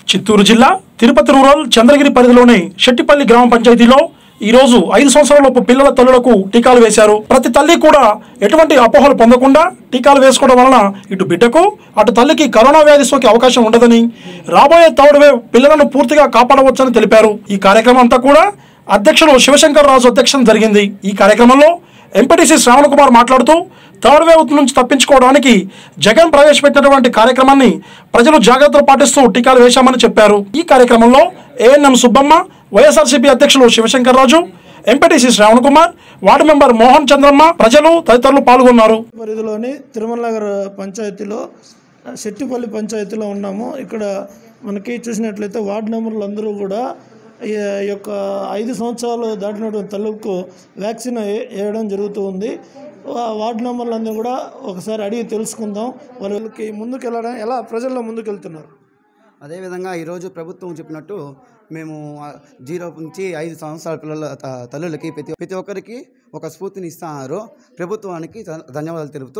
చిత్తూరు జిల్లా తిరుపతి రూరల్ చంద్రగిరి పరిధిలోని శెట్టిపల్లి గ్రామ పంచాయతీలో ఈ రోజు ఐదు సంవత్సరాలలోపు పిల్లల తల్లులకు టీకాలు వేశారు ప్రతి తల్లి కూడా ఎటువంటి అపోహలు పొందకుండా టీకాలు వేసుకోవడం వలన ఇటు బిడ్డకు అటు తల్లికి కరోనా వ్యాధి సోకే అవకాశం ఉండదని రాబోయే థర్డ్ వేవ్ పిల్లలను పూర్తిగా కాపాడవచ్చని తెలిపారు ఈ కార్యక్రమం అంతా కూడా అధ్యక్షులు శివశంకర్ రాజు అధ్యక్షం జరిగింది ఈ కార్యక్రమంలో ఎంపీటీసీ శ్రావణ్ కుమార్ మాట్లాడుతూ థర్డ్ వేవ్ నుంచి తప్పించుకోవడానికి జగన్ ప్రవేశపెట్టినటువంటి కార్యక్రమాన్ని ప్రజలు జాగ్రత్తలు పాటిస్తూ టీకాలు వేశామని చెప్పారు ఈ కార్యక్రమంలో ఏఎన్ఎం సుబ్బమ్మ వైఎస్ఆర్సీపీ అధ్యక్షులు Shivashankar Raju MPTC Shravan Kumar ward member Mohan Chandramma ప్రజలు తదితరులు పాల్గొన్నారు పరిధిలోని తిరుమల నగర్ పంచాయతీలో శెట్టిపల్లి పంచాయతీలో ఉన్నాము ఇక్కడ మనకి చూసినట్లయితే వార్డు మెంబర్లు అందరూ కూడా ఈ యొక్క ఐదు సంవత్సరాలు దాటినటువంటి తల్లుకు వ్యాక్సిన్ వే- వేయడం జరుగుతూ ఉంది వా- వార్డు మెంబర్లు అందరూ కూడా ఒకసారి అడిగి తెలుసుకుందాం వాళ్ళకి ముందుకు వెళ్ళడం ఎలా ప్రజల్లో ముందుకు వెళ్తున్నారు అదేవిధంగా ఈరోజు ప్రభుత్వం చెప్పినట్టు మేము ఆ, జీరో నుంచి ఐదు సంవత్సరాల పిల్లల త- తల్లులకి ప్రతి ప్రతి ఒక్కరికి ఒక స్ఫూర్తిని ఇస్తున్నారు ప్రభుత్వానికి ధ- ధన్యవాదాలు తెలుపుతూ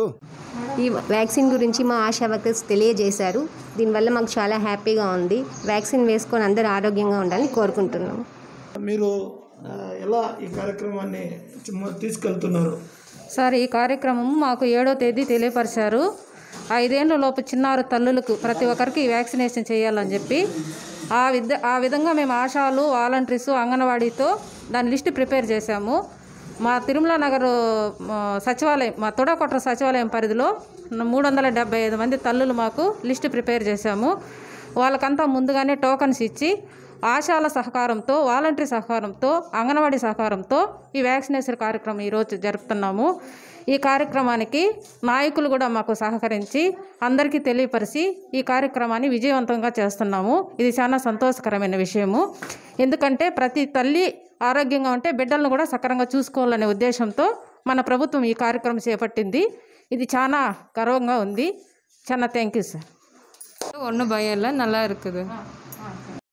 ఈ వ్యాక్సిన్ గురించి మా ఆశా వర్కర్స్ తెలియజేశారు దీనివల్ల మాకు చాలా హ్యాపీగా ఉంది వ్యాక్సిన్ వేసుకొని అందరూ ఆరోగ్యంగా ఉండాలని కోరుకుంటున్నాము మీరు ఆ, ఎలా ఈ కార్యక్రమాన్ని చుమ్మ- తీసుకెళ్తున్నారు సార్ ఈ కార్యక్రమం మాకు ఏడో తేదీ తెలియపరిచారు ఐదేళ్ల లోపు చిన్నారు తల్లులకు ప్రతి ఒక్కరికి వ్యాక్సినేషన్ చేయాలని చెప్పి ఆ విధ ఆ విధంగా మేము ఆశాలు వాలంటీర్స్ అంగన్వాడీతో దాని లిస్ట్ ప్రిపేర్ చేశాము మా తిరుమల నగర్ ఆ, సచివాలయం మా తొడకొట్ర సచివాలయం పరిధిలో మూడు వందల డెబ్బై ఐదు మంది తల్లులు మాకు లిస్ట్ ప్రిపేర్ చేశాము వాళ్ళకంతా ముందుగానే టోకన్స్ ఇచ్చి ఆశాల సహకారంతో వాలంటరీ సహకారంతో అంగన్వాడీ సహకారంతో ఈ వ్యాక్సినేషన్ కార్యక్రమం ఈరోజు జరుపుతున్నాము ఈ కార్యక్రమానికి నాయకులు కూడా మాకు సహకరించి అందరికీ తెలియపరిచి ఈ కార్యక్రమాన్ని విజయవంతంగా చేస్తున్నాము ఇది చాలా సంతోషకరమైన విషయము ఎందుకంటే ప్రతి తల్లి ఆరోగ్యంగా ఉంటే బిడ్డలను కూడా సక్రమంగా చూసుకోవాలనే ఉద్దేశంతో మన ప్రభుత్వం ఈ కార్యక్రమం చేపట్టింది ఇది చాలా గర్వంగా ఉంది చాలా థ్యాంక్ యూ సార్ ஒன்றும் பயம் இல்லை நல்லா இருக்குது